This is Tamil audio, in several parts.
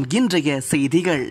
இன்றைய செய்திகள்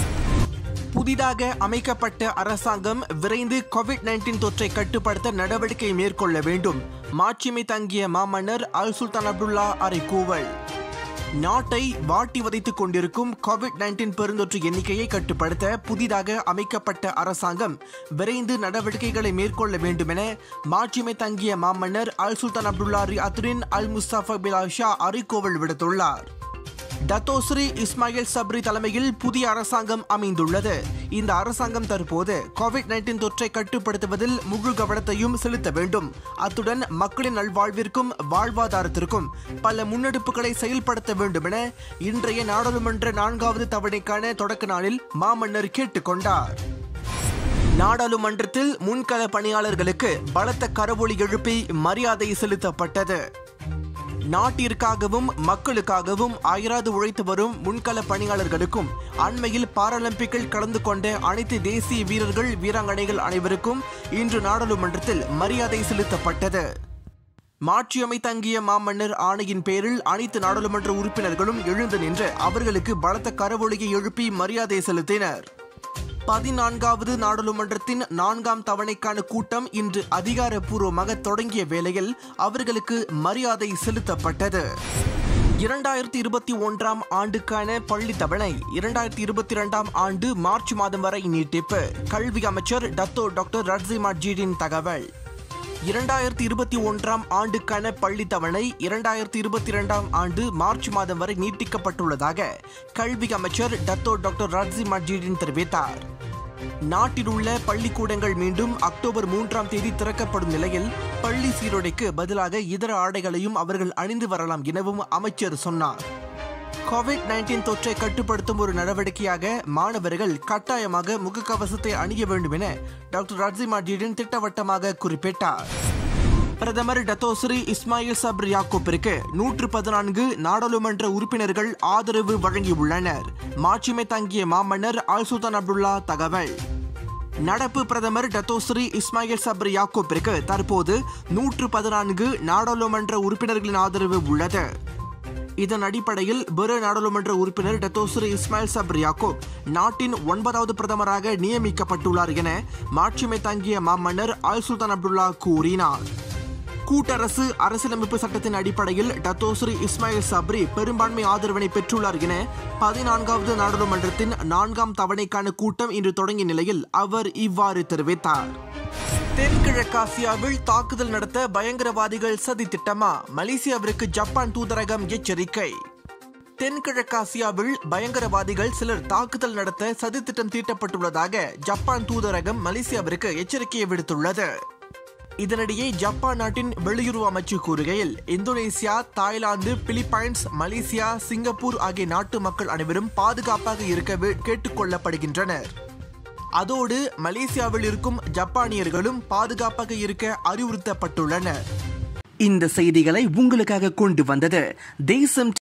புதிதாக அமைக்கப்பட்ட அரசாங்கம் விரைந்து கோவிட் நைன்டீன் தொற்றை கட்டுப்படுத்த நடவடிக்கை மேற்கொள்ள வேண்டும் மாட்சிமை தங்கிய மாமன்னர் அல் சுல்தான் அப்துல்லா அறைகூவல் நாட்டை வாட்டி வதைத்துக் கொண்டிருக்கும் கோவிட் நைன்டீன் பெருந்தொற்று எண்ணிக்கையை கட்டுப்படுத்த புதிதாக அமைக்கப்பட்ட அரசாங்கம் விரைந்து நடவடிக்கைகளை மேற்கொள்ள வேண்டும் என மாட்சிமை தங்கிய மாமன்னர் அல் சுல்தான் அப்துல்லா அத்ரின் அல் முஸ்தபா பிலாஷா அறைகூவல் விடுத்துள்ளார் டத்தோஸ்ரீ இஸ்மாயில் சப்ரி தலைமையில் புதிய அரசாங்கம் அமைந்துள்ளது இந்த அரசாங்கம் தற்போது கோவிட் நைன்டீன் தொற்றை கட்டுப்படுத்துவதில் முழு கவனத்தையும் செலுத்த வேண்டும் அத்துடன் மக்களின் நல்வாழ்விற்கும் வாழ்வாதாரத்திற்கும் பல முன்னெடுப்புகளை செயல்படுத்த வேண்டும் என இன்றைய நாடாளுமன்ற நான்காவது தவணைக்கான தொடக்க நாளில் மாமன்னர் கேட்டுக்கொண்டார் நாடாளுமன்றத்தில் முன்கள பணியாளர்களுக்கு பலத்த கரவொலி எழுப்பி மரியாதை செலுத்தப்பட்டது நாட்டிற்காகவும் மக்களுக்காகவும் அயராது உழைத்து வரும் முன்கள பணியாளர்களுக்கும் அண்மையில் பாராலிம்பிக்கில் கலந்து கொண்ட அனைத்து தேசிய வீரர்கள் வீராங்கனைகள் அனைவருக்கும் இன்று நாடாளுமன்றத்தில் மரியாதை செலுத்தப்பட்டது மாற்றியமை தங்கிய மாமன்னர் ஆணையின் பேரில் அனைத்து நாடாளுமன்ற உறுப்பினர்களும் எழுந்து நின்று அவர்களுக்கு பலத்த கரவொலியை எழுப்பி மரியாதை செலுத்தினர் பதினான்காவது நாடாளுமன்றத்தின் நான்காம் தவணைக்கான கூட்டம் இன்று அதிகாரப்பூர்வமாக தொடங்கிய வேளையில் அவர்களுக்கு மரியாதை செலுத்தப்பட்டது இரண்டாயிரத்தி இருபத்தி ஒன்றாம் ஆண்டுக்கான பள்ளி தவணை இரண்டாயிரத்தி இருபத்தி இரண்டாம் ஆண்டு மார்ச் மாதம் வரை நீட்டிப்பு கல்வி அமைச்சர் டத்தோ டாக்டர் ரட்சி மஜீடின் தகவல் இரண்டாயிரத்தி இருபத்தி ஒன்றாம் ஆண்டுக்கான பள்ளி தவணை இரண்டாயிரத்தி இருபத்தி இரண்டாம் ஆண்டு மார்ச் மாதம் வரை நீட்டிக்கப்பட்டுள்ளதாக கல்வி அமைச்சர் டத்தோ டாக்டர் ராட்சி மஜீடின் தெரிவித்தார் நாட்டில் உள்ள பள்ளிக்கூடங்கள் மீண்டும் அக்டோபர் மூன்றாம் தேதி திறக்கப்படும் நிலையில் பள்ளி சீருடைக்கு பதிலாக இதர ஆடைகளையும் அவர்கள் அணிந்து வரலாம் எனவும் அமைச்சர் சொன்னார் கோவிட் நைன்டீன் தொற்றை கட்டுப்படுத்தும் ஒரு நடவடிக்கையாக மாணவர்கள் கட்டாயமாக முகக்கவசத்தை அணிய வேண்டும் என டாக்டர் ராட்சி மாஜீடின் திட்டவட்டமாக குறிப்பிட்டார் பிரதமர் டத்தோஸ்ரீ இஸ்மாயில் சப்ர் யாக்கூப்பிற்கு நூற்று பதினான்கு நாடாளுமன்ற உறுப்பினர்கள் ஆதரவு வழங்கியுள்ளனர் மாட்சிமை தங்கிய மாமன்னர் அல் சுல்தான் அப்துல்லா தகவல் நடப்பு பிரதமர் டத்தோஸ்ரீ இஸ்மாயில் சப்ர் யாக்கூப்பிற்கு தற்போது நூற்று பதினான்கு நாடாளுமன்ற உறுப்பினர்களின் ஆதரவு உள்ளது இதன் அடிப்படையில் பிற நாடாளுமன்ற உறுப்பினர் டத்தோஸ்ரீ இஸ்மாயில் சப்ர் யாக்கூப் நாட்டின் ஒன்பதாவது பிரதமராக நியமிக்கப்பட்டுள்ளார் என மாட்சிமை தங்கிய மாமன்னர் அல் சுல்தான் அப்துல்லா கூறினார் கூட்டரசு அரசியலமைப்பு சட்டத்தின் அடிப்படையில் டத்தோஸ்ரீ இஸ்மாயில் சப்ரி பெரும்பான்மை ஆதரவினை பெற்றுள்ளார் என பதினான்காவது நாடாளுமன்றத்தின் நான்காம் தவணைக்கான கூட்டம் இன்று தொடங்கிய நிலையில் அவர் இவ்வாறு தெரிவித்தார் தென்கிழக்காசியாவில் தாக்குதல் நடத்த பயங்கரவாதிகள் சதி திட்டமா மலேசியாவிற்கு ஜப்பான் தூதரகம் எச்சரிக்கை தென்கிழக்காசியாவில் பயங்கரவாதிகள் சிலர் தாக்குதல் நடத்த சதித்திட்டம் தீட்டப்பட்டுள்ளதாக ஜப்பான் தூதரகம் மலேசியாவிற்கு எச்சரிக்கையை விடுத்துள்ளது இதனிடையே ஜப்பான் நாட்டின் வெளியுறவு அமைச்சு கூறுகையில் Indonesia Thailand Philippines Malaysia Singapore ஆகிய நாட்டு மக்கள் அனைவரும் பாதுகாப்பாக இருக்க கேட்டுக்கொள்ளப்படுகின்றனர் அதோடு மலேசியாவில் இருக்கும் ஜப்பானியர்களும் பாதுகாப்பாக இருக்க அறிவுறுத்தப்பட்டுள்ளனர் இந்த செய்திகளை உங்களுக்காக கொண்டு வந்தது தேசம்